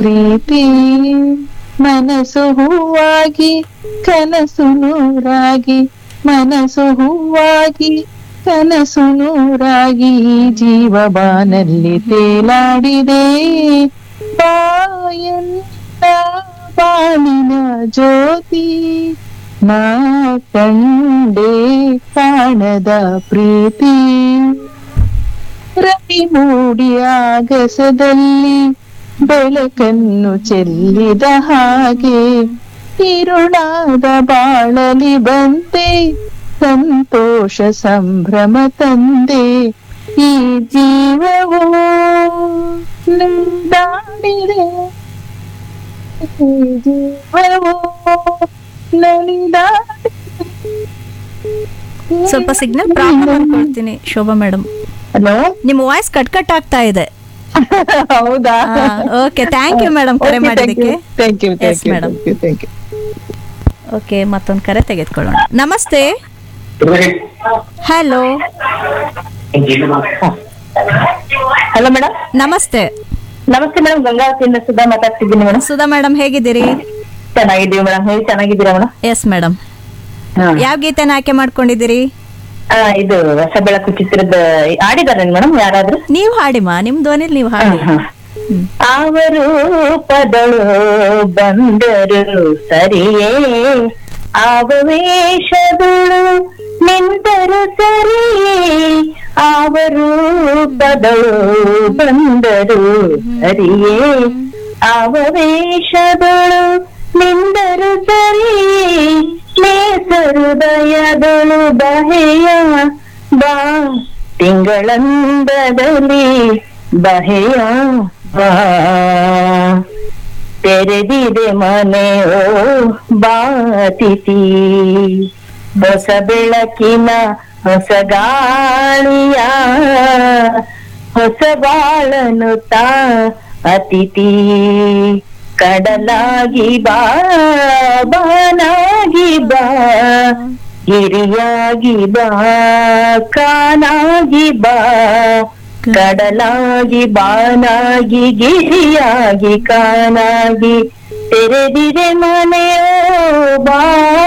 ಪ್ರೀತಿ ಮನಸ್ಸು ಹೂವಾಗಿ ಕನಸು ನೂರಾಗಿ ಮನಸ್ಸು ಹೂವಾಗಿ ಕನಸು ನೂರಾಗಿ ಈ ಜೀವ ಬಾನಲ್ಲಿ ತೇಲಾಡಿದೆ ಬಾಯನ್ನ ಬಾಳಿನ ಜ್ಯೋತಿ ನಾ ಕಂಡೆ ಕಾಣದ ಪ್ರೀತಿ ರವಿ ಮೂಡಿ ಆಗಸದಲ್ಲಿ ಬೆಳಕನ್ನು ಚೆಲ್ಲಿದ ಹಾಗೆ ಇರುಳಾದ ಬಾಳಲಿ ಬಂದೆ ಸಂತೋಷ ಸಂಭ್ರಮ ತಂದೆ ಈ ಜೀವವು ನಲಿದಾಡಿದೆ ಈ ಜೀವವು ನಲಿದಾಡಿದೆ ಸ್ವಲ್ಪ ಸಿಗ್ನಲ್ ಪ್ರಾಬ್ಲಮ್ ಅನ್ಕೊಳ್ತೀನಿ ಶೋಭಾ ಮೇಡಮ್ ಹಲೋ ನಿಮ್ಮ ವಾಯ್ಸ್ ಕಟ್ ಕಟ್ ಆಗ್ತಾ ಇದೆ ಹೌದಾ ಓಕೆ ಥ್ಯಾಂಕ್ ಯು ಮೇಡಮ್ ಕರೆ ಮಾಡಿದ್ದಕ್ಕೆ thank you Yes, thank you madam. Thank you thank you okay ಮತ್ತೊಂದು ಕರೆ ತೆಗೆದುಕೊಳ್ಳೋಣ ನಮಸ್ತೆ ಹಲೋ ಹಲೋ ಮೇಡಮ್ ನಮಸ್ತೆ ನಮಸ್ತೆ ಮೇಡಮ್ ಗಂಗಾವತಿಯಿಂದ ಸುಧಾ ಮಾತಾಡ್ತಿದ್ದೀನಿ ಮೇಡಮ್ ಸುಧಾ ಮೇಡಮ್ ಹೇಗಿದ್ದೀರಿ ಚೆನ್ನಾಗಿದ್ದೀವಿ ಮೇಡಮ್ ಹೇಳಿ ಚೆನ್ನಾಗಿದ್ದೀರಾ ಮೇಡಮ್ ಎಸ್ ಮೇಡಮ್ ಯಾವ ಗೀತೆನ ಆಯ್ಕೆ ಮಾಡ್ಕೊಂಡಿದ್ದೀರಿ ಇದು ಹೊಸ ಬೆಳಕು ಚಿತ್ರದ ಆಡಿದಾರೆ ಮೇಡಮ್ ಯಾರಾದ್ರೂ ನೀವು ಹಾಡಿಮಾ ನಿಮ್ ಧ್ವನಿಲಿ ನೀವು ಹಾಡಿ ಹ್ಮ್. ಅವರು ಪದಳು ಬಂದರು ಸರಿಯೇ ಆವೇಶದಳು ನಿಂತರು ಸರಿಯೇ ಅವರು ಪದಳು ಬಂದರು ಸರಿಯೇ ಆವೇಶದಳು ನಿಂದರು ಸರಿಯೇ ನೇಸರುದಯದಳು ಬಹೆಯ ಬಾ ತಿಂಗಳಂದದಲ್ಲಿ ಬಹೆಯ ಬಾ ತೆರೆದಿದೆ ಮನೆಯೋ ಬಾತಿತಿ ಹೊಸ ಬೆಳಕಿನ ಹೊಸ ಗಾಳಿಯ ಹೊಸ ಬಾಳನು ತಾ ಅತಿಥಿ ಕಡಲಾಗಿ ಬಾ ಬಾನಾಗಿ ಬಾ ಗಿರಿಯಾಗಿ ಬಾ ಕಾನಾಗಿ ಬಾ ಕಡಲಾಗಿ ಬಾನಾಗಿ ಗಿರಿಯಾಗಿ ಕಾನಾಗಿ ತೆರೆದಿದೆ ಮನೆಯೋ ಬಾ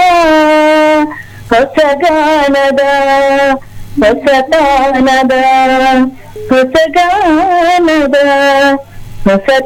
ಹೊಸ ಗಾನದ ಹೊಸ ತಾನದ ಹೊಸ ಗಾನದ ಹೊಸ